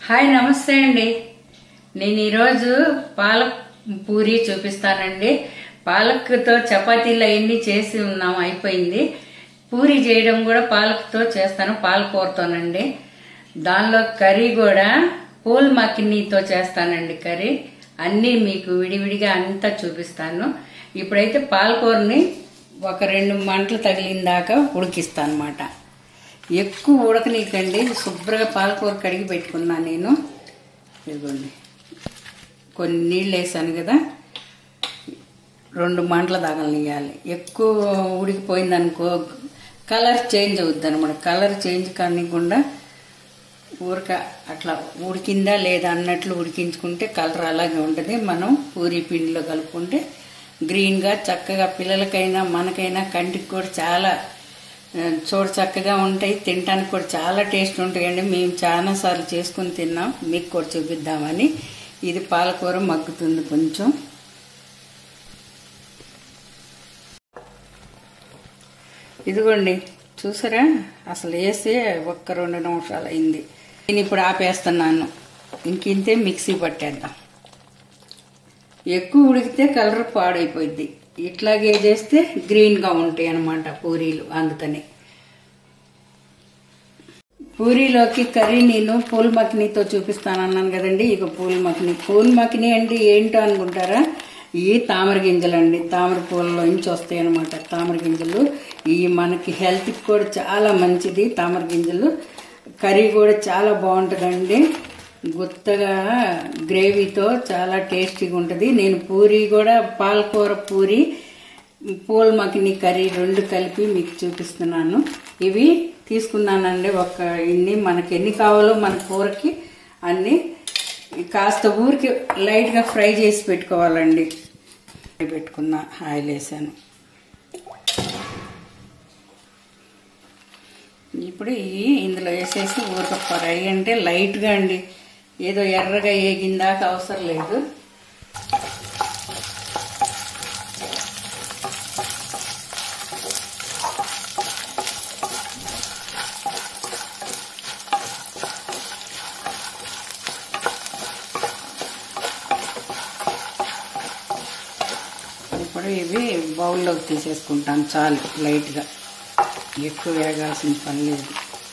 hi నమస్తే అండి నేను ఈరోజు పాలక్ పూరి చూపిస్తానండి పాలక్తో చపాతీలు అవన్నీ చేసి ఉన్నాం అయిపోయింది పూరి చేయడం కూడా పాలక్తో చేస్తాను పాలకూరతోనండి దానిలో కర్రీ కూడా పూల్ మకినీతో చేస్తానండి కర్రీ అన్నీ మీకు విడివిడిగా అంతా చూపిస్తాను ఇప్పుడైతే పాలకూరని ఒక రెండు మంటలు తగిలిన దాకా ఉడికిస్తాను అనమాట ఎక్కువ ఉడకనీకండి శుభ్రంగా పాలకూర కడిగి పెట్టుకున్నాను నేను ఇదిగోండి కొన్ని నీళ్ళు వేసాను కదా రెండు మంటలు తగలనియాలి ఎక్కువ ఉడికిపోయింది అనుకో కలర్ చేంజ్ అవుద్ది అనమాట కలర్ చేంజ్ కానికుండా ఊరక అట్లా ఉడికిందా లేదా అన్నట్లు ఉడికించుకుంటే కలర్ అలాగే ఉంటుంది మనం పూరి పిండిలో కలుపుకుంటే గ్రీన్గా చక్కగా పిల్లలకైనా మనకైనా కంటికి కూడా చాలా ఆ, చూడ చక్కగా ఉంటాయి తినడానికి కూడా చాలా టేస్ట్ ఉంటాయండి మేము చాలా సార్లు చేసుకుని తిన్నాం మీకు కూడా చూపిద్దామని ఇది పాలకూర మగ్గుతుంది కొంచెం ఇదిగోండి చూసారా అసలు వేసి ఒక్క రెండు నిమిషాలు అయింది నేను ఇప్పుడు ఆపేస్తున్నాను ఇంక ఇంతే మిక్సీ పట్టేద్దాం ఎక్కువ ఉడికితే కలర్ పాడైపోద్ది ఇట్లాగే చేస్తే గ్రీన్గా ఉంటాయి అన్నమాట పూరీలు అందుకని పూరీలోకి కర్రీ నేను పూల్ మక్నీతో చూపిస్తాను అన్నాను కదండి ఇక పూల్ మక్ని పూల్ మక్ని అంటే ఏంటో అనుకుంటారా ఈ తామర గింజలు అండి తామర పూలలో నుంచి వస్తాయి అనమాట తామర గింజలు ఈ మనకి హెల్త్కి కూడా చాలా మంచిది తామర గింజలు కర్రీ కూడా చాలా బాగుంటుందండి గుత్తగా గ్రేవీతో చాలా టేస్టీగా ఉంటుంది నేను పూరి కూడా పాలకూర పూరి పూల మకిని కర్రీ రెండు కలిపి మీకు చూపిస్తున్నాను ఇవి తీసుకున్నానండి ఒక ఇన్ని మనకి ఎన్ని కావాలో మన కూరకి అన్ని కాస్త ఊరికి లైట్గా ఫ్రై చేసి పెట్టుకోవాలండి పెట్టుకున్న ఆయిల్ వేసాను ఇప్పుడు ఈ ఇందులో వేసేసి ఊరిక ఫ్రై అంటే లైట్గా అండి ఏదో ఎర్రగా ఏగిందాక అవసరం లేదు ఇప్పుడు ఇవి బౌల్లోకి తీసేసుకుంటాను చాలు లైట్గా ఎక్కువ వేగాల్సిన పని లేదు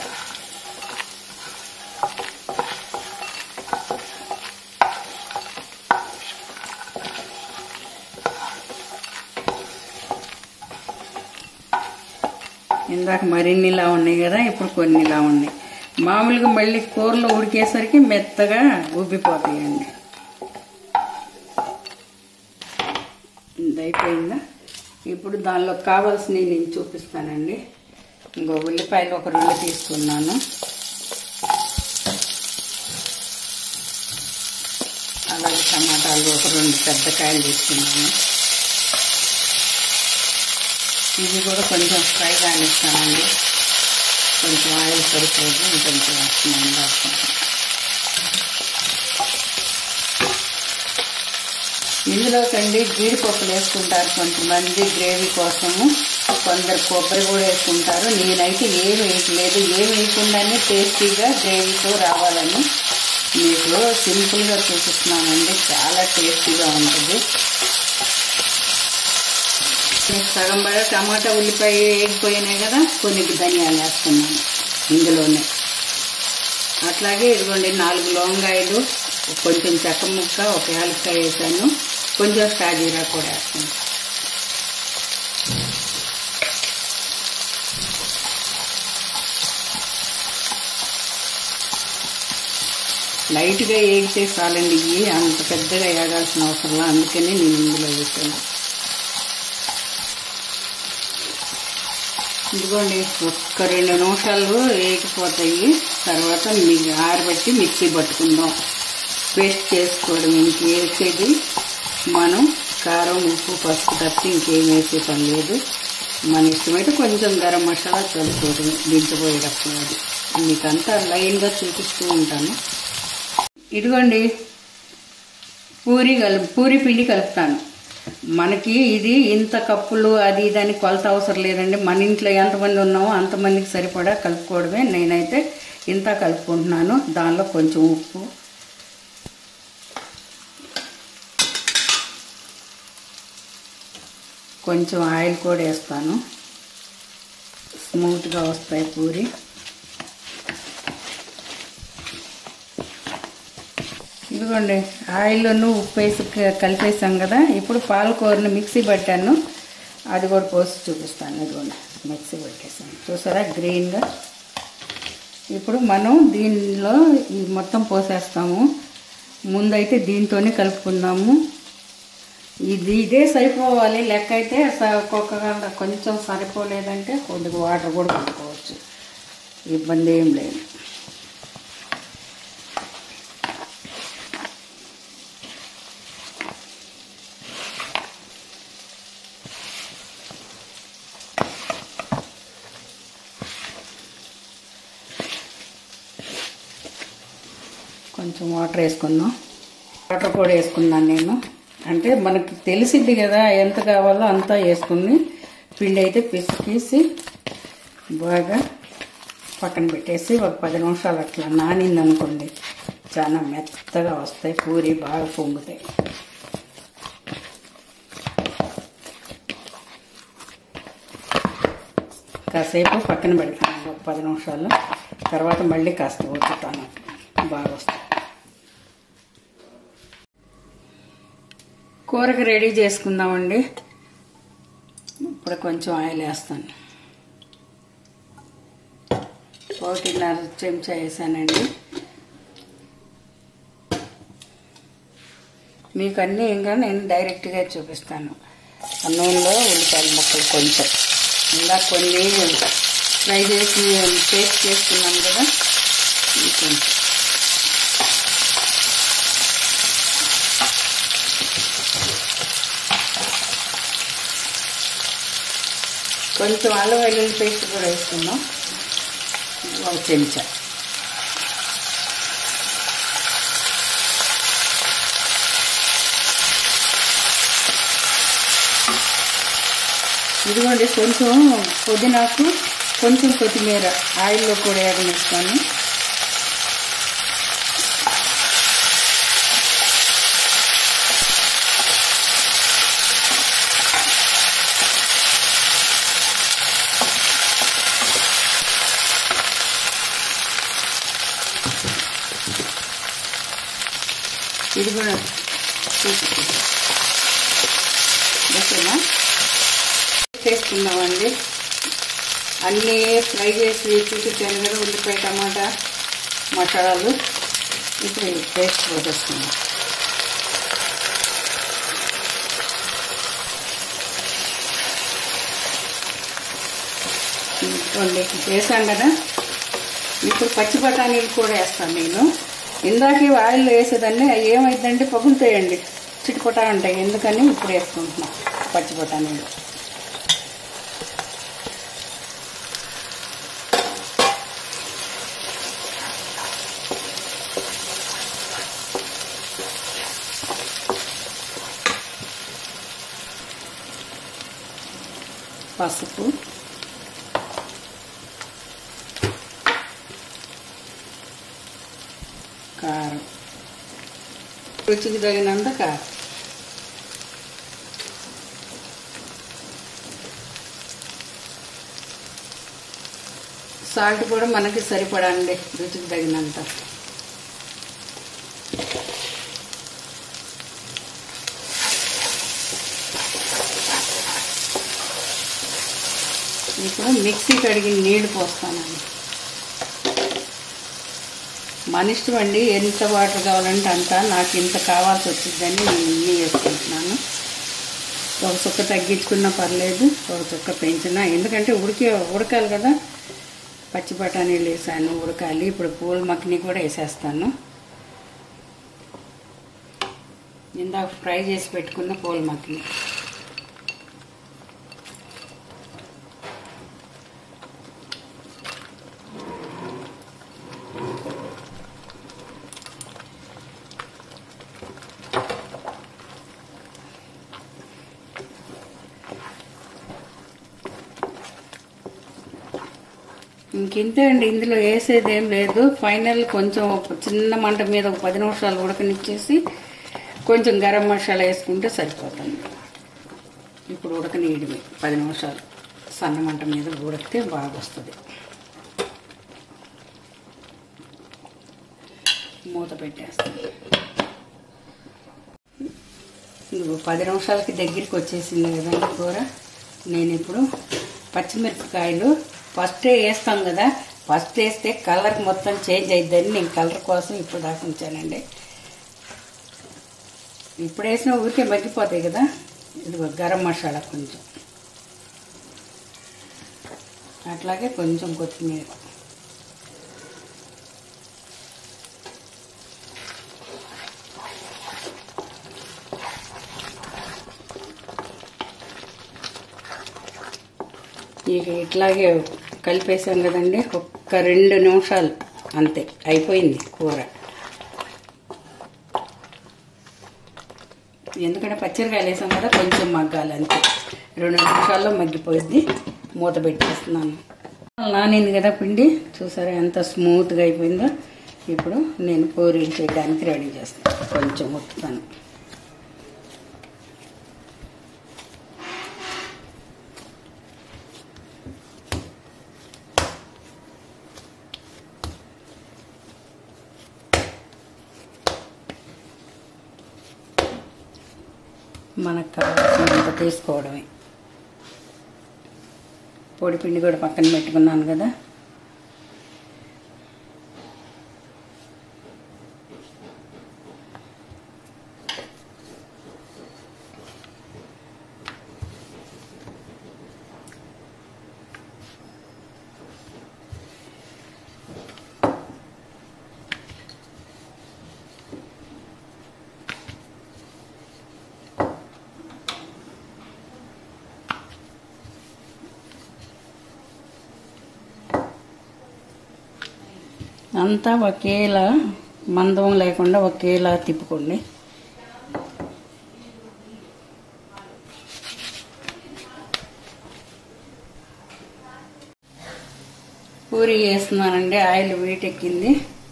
ఇందాక మరిన్ని ఇలా ఉన్నాయి కదా ఇప్పుడు కొన్ని ఇలా ఉన్నాయి మామూలుగా మళ్ళీ కూరలో ఉడికేసరికి మెత్తగా ఉబ్బిపోతాయండి ఇది అయిపోయిందా ఇప్పుడు దానిలో కావాల్సినవి నేను చూపిస్తానండి ఇంకో ఉల్లిపాయలు ఒక రెండు తీసుకున్నాను అలాగే టమాటాలు ఒక రెండు పెద్ద కాయలు తీసుకున్నాను ఇది కూడా కొంచెం ఫ్రై కానిస్తానండి కొంచెం ఆయిల్ సరిపోదు ఇంకొంచెం వస్తున్నాను రాస్తున్నాను ఇందులోకండి జీడిపప్పులు వేసుకుంటారు కొంతమంది గ్రేవీ కోసము కొందరు కొబ్బరి కూడా వేసుకుంటారు నేనైతే ఏమి వేయట్లేదు ఏమి వేయకుండానే టేస్టీగా గ్రేవీతో రావాలని మీకు సింపుల్గా చూపిస్తున్నానండి చాలా టేస్టీగా ఉంటుంది మీకు సగం బాగా టమాటా ఉల్లిపాయ వేగిపోయినాయి కదా కొన్ని ధనియాలు వేస్తున్నాను ఇందులోనే అట్లాగే ఇదిగోండి నాలుగు లవంగాయలు కొంచెం చెక్క ముక్క ఒక యాలక్కాయ వేసాను కొంచెం షాజీరా కూడా వేస్తాను లైట్గా వేగితే చాలండి ఇవి అంత పెద్దగా వేగాల్సిన అవసరం అందుకని నేను ఇందులో వేసాను ఇదిగోండి ఒక్క రెండు నిమిషాలు వేగిపోతాయి తర్వాత మీకు ఆరబెట్టి మిక్సీ పట్టుకుందాం పేస్ట్ చేసుకోవడం ఇంక వేసేది మనం కారం ఉప్పు పసుపు తప్పి ఇంకేం వేసే పని లేదు మన ఇష్టమైతే కొంచెం గరం మసాలా చల్లుకోవడం దించిపోయేటప్పుడు అది మీకంతా లైన్గా చూపిస్తూ ఉంటాను ఇదిగోండి పూరి కలుపు పూరి పిండి కలుపుతాను మనకి ఇది ఇంత కప్పులు అది ఇది అని కొలత అవసరం లేదండి మన ఇంట్లో ఎంతమంది ఉన్నామో అంతమందికి సరిపడా కలుపుకోవడమే నేనైతే ఇంత కలుపుకుంటున్నాను దానిలో కొంచెం ఉప్పు కొంచెం ఆయిల్ కూడా వేస్తాను స్మూత్గా వస్తాయి పూరి ఇదిగోండి ఆయిల్లోనూ ఉప్పు వేసి క- కలిపేసాం కదా ఇప్పుడు పాలకూరని మిక్సీ పట్టాను అది కూడా పోసి చూపిస్తాను ఇదిగోండి మిక్సీ పెట్టేసాను చూసారా గ్రీన్గా ఇప్పుడు మనం దీనిలో ఈ మొత్తం పోసేస్తాము ముందైతే దీంతోనే కలుపుకుందాము ఇది ఇదే సరిపోవాలి లెక్క అయితే స- ఒక్కొక్క కొంచెం సరిపోలేదంటే కొద్దిగా వాటర్ కూడా కలుపుకోవచ్చు ఇబ్బంది ఏం లేదు కొంచెం వాటర్ వేసుకుందాం వాటర్ కూడా వేసుకున్నాను నేను అంటే మనకి తెలిసిద్ది కదా ఎంత కావాలో అంతా వేసుకుని పిండి అయితే పిసికేసి బాగా పక్కన పెట్టేసి ఒక పది నిమిషాలు అట్లా నానింది అనుకోండి చాలా మెత్తగా వస్తాయి పూరి బాగా పొంగుతాయి కాసేపు పక్కన పెడతాను ఒక పది నిమిషాలు తర్వాత మళ్ళీ కాస్త ఉతుకుతాను బాగా వస్తాయి కూరకి రెడీ చేసుకుందామండి ఇప్పుడు కొంచెం ఆయిల్ వేస్తాను ఒకటిన్నర చెంచా వేసానండి మీకు అన్నీ ఇంకా నేను డైరెక్ట్గా చూపిస్తాను ఆ నూనెలో ఉల్లిపాయల ముక్కలు కొంచెం ఇంకా కొన్ని ఫ్రై చేసి పేస్ట్ చేసుకున్నాం కదా ఇది కొంచెం కొంచెం అల్లం వెల్లుల్లి పేస్ట్ కూడా వేసుకుందాం ఒక చెంచా ఇదిగోండి కొంచెం పుదీనాకు కొంచెం కొత్తిమీర ఆయిల్లో కూడా వేగనిస్తాను ఇది కూడా చూసుకో ఓకేనా చేసుకుందామండి అన్నీ ఫ్రై చేసి చూపించాను కదా ఉల్లిపాయ టమాటా మసాలాలు ఇప్పుడు ఈ పేస్ట్ పోసేస్తున్నాం ఇదిగోండి వేసాం కదా ఇప్పుడు పచ్చి బఠానీలు కూడా వేస్తాను నేను ఇందాక ఆయిల్ వేసేదాన్ని అవి ఏమైందంటే పగులుతాయండి చిటుపటా ఉంటాయి ఎందుకని ఇప్పుడు వేసుకుంటున్నాం పచ్చి బఠానీలు పసుపు కారం రుచికి తగినంత కారం సాల్ట్ కూడా మనకి సరిపడండి రుచికి తగినంత ఇప్పుడు మిక్సీ కడిగిన నీళ్లు పోస్తానండి మన ఇష్టం అండి ఎంత వాటర్ కావాలంటే అంత నాకు ఇంత కావాల్సి వచ్చిందని నేను ఇన్ని వేసుకుంటున్నాను ఒక చుక్క తగ్గించుకున్నా పర్లేదు ఒక చుక్క పెంచినా ఎందుకంటే ఉడికి ఉడకాలి కదా పచ్చి బఠానీలు వేసాను ఉడకాలి ఇప్పుడు పూల మక్కని కూడా వేసేస్తాను ఇందాక ఫ్రై చేసి పెట్టుకున్న పూల మక్కని ఇంకింతే అండి ఇందులో వేసేది ఏం లేదు ఫైనల్ కొంచెం ఒక చిన్న మంట మీద ఒక పది నిమిషాలు ఉడకనిచ్చేసి కొంచెం గరం మసాలా వేసుకుంటే సరిపోతుంది ఇప్పుడు ఉడకనీయడమే పది నిమిషాలు సన్న మంట మీద ఉడికితే బాగా వస్తుంది మూత పెట్టేస్తాను ఇదిగో పది నిమిషాలకి దగ్గరికి వచ్చేసింది కదండి కూర నేను ఇప్పుడు పచ్చిమిరపకాయలు ఫస్టే వేస్తాం కదా ఫస్ట్ వేస్తే కలర్ మొత్తం చేంజ్ అయిద్దని నేను కలర్ కోసం ఇప్పుడు దాకా ఉంచానండి ఇప్పుడు వేసిన ఊరికే మగ్గిపోతాయి కదా ఇదిగో గరం మసాలా కొంచెం అట్లాగే కొంచెం కొత్తిమీర ఇక ఇట్లాగే కలిపేసాం కదండి ఒక్క రెండు నిమిషాలు అంతే అయిపోయింది కూర ఎందుకంటే పచ్చిమిరకాయలు వేసాం కదా కొంచెం మగ్గాలి అంతే రెండు నిమిషాల్లో మగ్గిపోయింది మూత పెట్టేస్తున్నాను నానింది కదా పిండి చూసారా ఎంత స్మూత్గా అయిపోయిందో ఇప్పుడు నేను పూరీలు చేయడానికి రెడీ చేస్తాను కొంచెం ఒత్తుతాను మనకు కావాల్సినంత తీసుకోవడమే పొడి పిండి కూడా పక్కన పెట్టుకున్నాను కదా అంతా ఒకేలా మందం లేకుండా ఒకేలా తిప్పుకోండి పూరి వేస్తున్నానండి ఆయిల్ వీటెక్కింది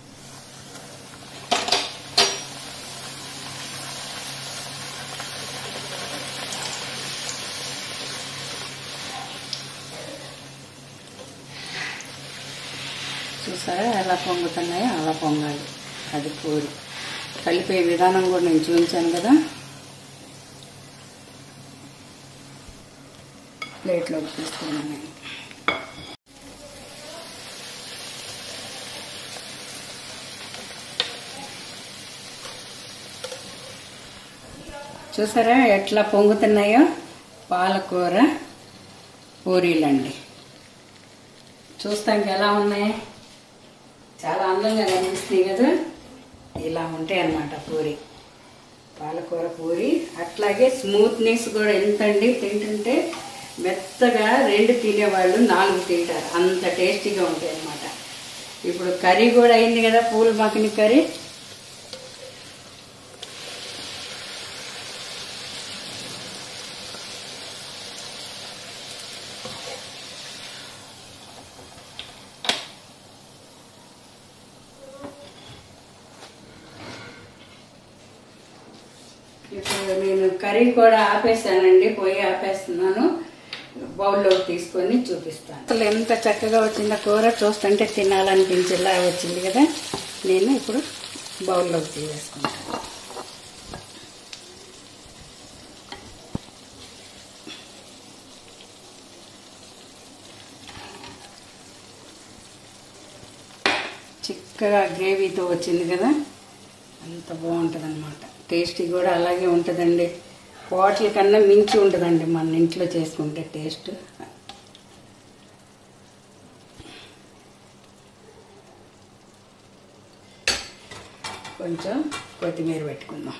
చూసారా ఎలా పొంగుతున్నాయో అలా పొంగాలి అది పూరి కలిపే విధానం కూడా నేను చూపించాను కదా ప్లేట్లోకి తీసుకున్నాను నేను చూసారా ఎట్లా పొంగుతున్నాయో పాలకూర పూరీలండి చూస్తానికి ఎలా ఉన్నాయి చాలా అందంగా కనిపిస్తాయి కదా ఇలా ఉంటాయి అన్నమాట పూరి పాలకూర పూరి అట్లాగే స్మూత్నెస్ కూడా ఎంతండి తింటుంటే మెత్తగా రెండు తినేవాళ్ళు నాలుగు తింటారు అంత టేస్టీగా ఉంటాయి అన్నమాట ఇప్పుడు కర్రీ కూడా అయింది కదా పూల మక్కని కర్రీ ఇప్పుడు నేను కర్రీ కూడా ఆపేసానండి పోయి ఆపేస్తున్నాను బౌల్లోకి తీసుకొని చూపిస్తాను అసలు ఎంత చక్కగా వచ్చిందో కూర చూస్తుంటే తినాలనిపించేలా వచ్చింది కదా నేను ఇప్పుడు బౌల్లోకి తీసేసుకుంటాను చిక్కగా గ్రేవీతో వచ్చింది కదా అంత బాగుంటుంది అనమాట టేస్ట్ కూడా అలాగే ఉంటుందండి హోటల్ కన్నా మించి ఉంటుందండి మన ఇంట్లో చేసుకుంటే టేస్ట్ కొంచెం కొత్తిమీర పెట్టుకుందాం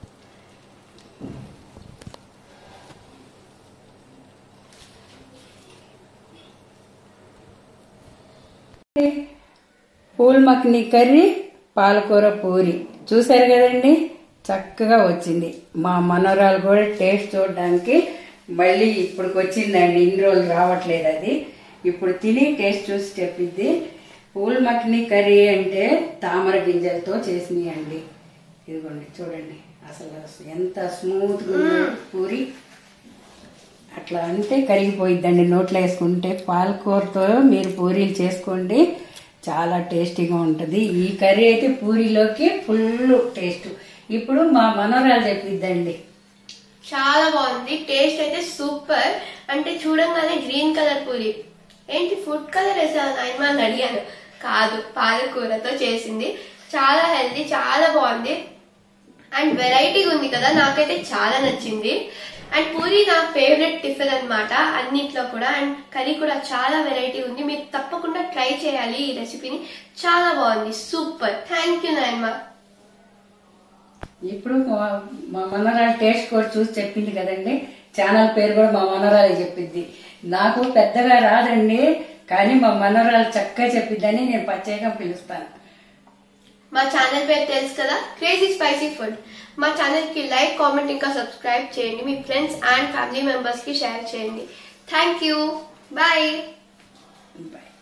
పూల్ మక్ని కర్రీ పాలకూర పూరి చూసారు కదండి చక్కగా వచ్చింది మా మనోరాలు కూడా టేస్ట్ చూడడానికి మళ్ళీ ఇప్పటికి వచ్చిందండి ఇన్ని రోజులు రావట్లేదు అది ఇప్పుడు తిని టేస్ట్ చూసి చెప్పిద్ది పూల్ మక్ని కర్రీ అంటే తామర గింజలతో చేసినాయండి ఇదిగోండి చూడండి అసలు ఎంత స్మూత్గా ఉందో పూరి అట్లా అంటే కరిగిపోయిద్దండి నోట్లో వేసుకుంటే పాలకూరతో మీరు పూరీలు చేసుకోండి చాలా టేస్టీగా ఉంటుంది ఈ కర్రీ అయితే పూరీలోకి ఫుల్ టేస్ట్ ఇప్పుడు మా మనోరాలు చెప్పిద్దండి చాలా బాగుంది టేస్ట్ అయితే సూపర్ అంటే చూడంగానే గ్రీన్ కలర్ పూరి ఏంటి ఫుడ్ కలర్ వేసాను నాయనమా అని అడిగాను కాదు పాలకూరతో చేసింది చాలా హెల్దీ చాలా బాగుంది అండ్ వెరైటీగా ఉంది కదా నాకైతే చాలా నచ్చింది అండ్ పూరి నా ఫేవరెట్ టిఫిన్ అన్నమాట అన్నిట్లో కూడా అండ్ కర్రీ కూడా చాలా వెరైటీ ఉంది మీరు తప్పకుండా ట్రై చేయాలి ఈ రెసిపీని చాలా బాగుంది సూపర్ థ్యాంక్ యూ నాయనమా ఇప్పుడు మా- మా మనరాలు టేస్ట్ కూడా చూసి చెప్పింది కదండి ఛానల్ పేరు కూడా మా మనరాలే చెప్పిద్ది నాకు పెద్దగా రాదండి కానీ మా మనరాలు చక్కగా చెప్పిద్దని నేను ప్రత్యేకంగా పిలుస్తాను మా ఛానల్ పేరు తెలుసు కదా క్రేజీ స్పైసీ ఫుడ్ మా ఛానల్ కి లైక్ కామెంట్ ఇంకా సబ్స్క్రైబ్ చేయండి మీ ఫ్రెండ్స్ అండ్ ఫ్యామిలీ మెంబర్స్ కి షేర్ చేయండి థ్యాంక్ యూ బాయ్ బాయ్